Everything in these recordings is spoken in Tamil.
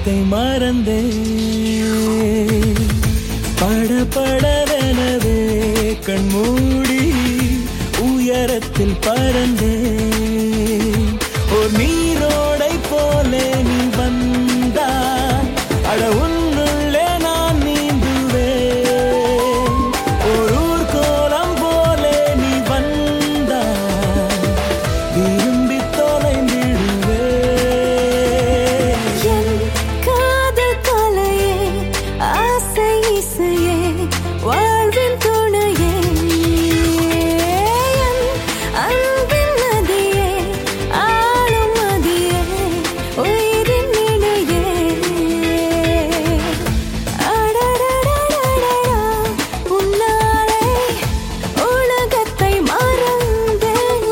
உலகத்தை மறந்தேன் படபடவெனவே கண்மூடி உயரத்தில் பறந்தேன் ஒரு நீரோடை போலே நீ வந்தா அட உன்னுள்ளே நான் நீந்துவேன் ஒரு ஊர்கோலம் போலே நீ வந்தா விரும்பி தொலைந்திடுவேன் என் காதல் கலையே ஆசை இசையே வாழ்வின் துணையே என் அன்பின் நதியே ஆளும் நதியே உயிரின் இணையே அடடடடடடா உன்னாலே உலகத்தை மறந்தேன்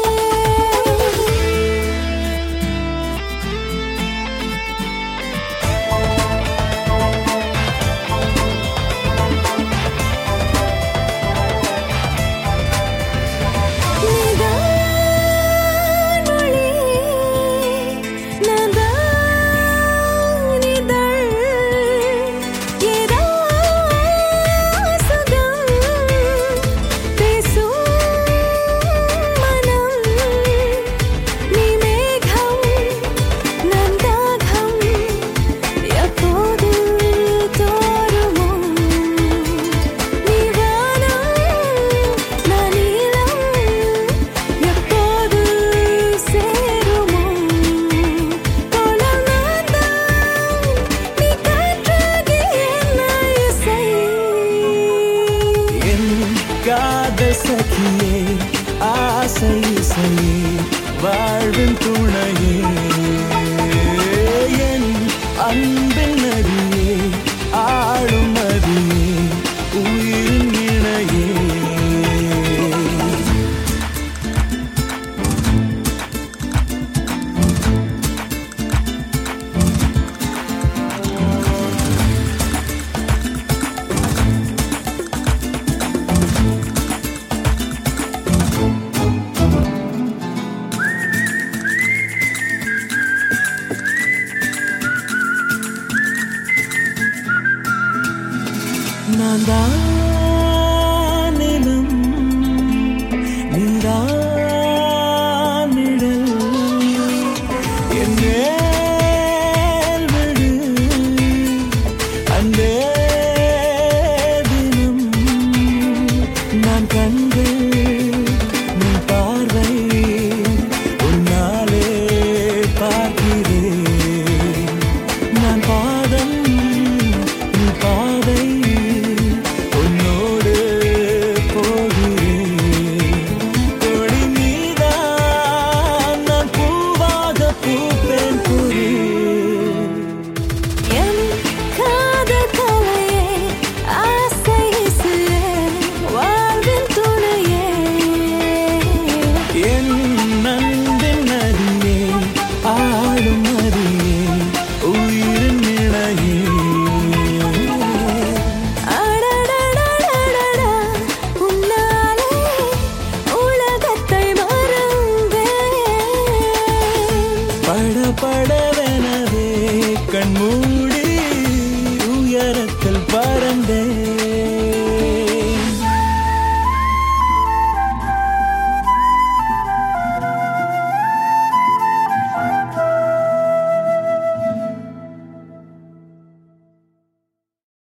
நீதான் ஒளி, நான்தான் இதழ். ஏதோ சுகம் பேசும் மனம். நீ மேகம், நான் தாகம். எப்போது தோறுமோ நீ வானம், நான் நீலம். எப்போது சேருமோ போலம் நான்தான். நீ காற்றாகி என்னை இசை. என் காதல் சகியே ஆசை இசையே வாழ்வின் துணையே என் அன்பின் நதியே ஆளும் நதியே உயிரின் இணையே நான் தான் நிலம் நீதான் நிழல் என் மேல் விடு அன்பே தினம் நான் கண்கள் நீ பார்வை உன்னாலே பார்க்கிறேன் நான் பாதம் நீ பாதை உன்னோடு போகிறேன் கொடி நீதான் நான் பூவாக பூப்பேன் புரி என் காதல் கலையே ஆசை இசையே வாழ்வின் துணையே என் நண்பின் நதியே ஆளும் நதியே உயிரின் நிலையே அடடடடடடா உன்னாலே உலகத்தை மறந்தேன் பட படவெனவே கண்மூடி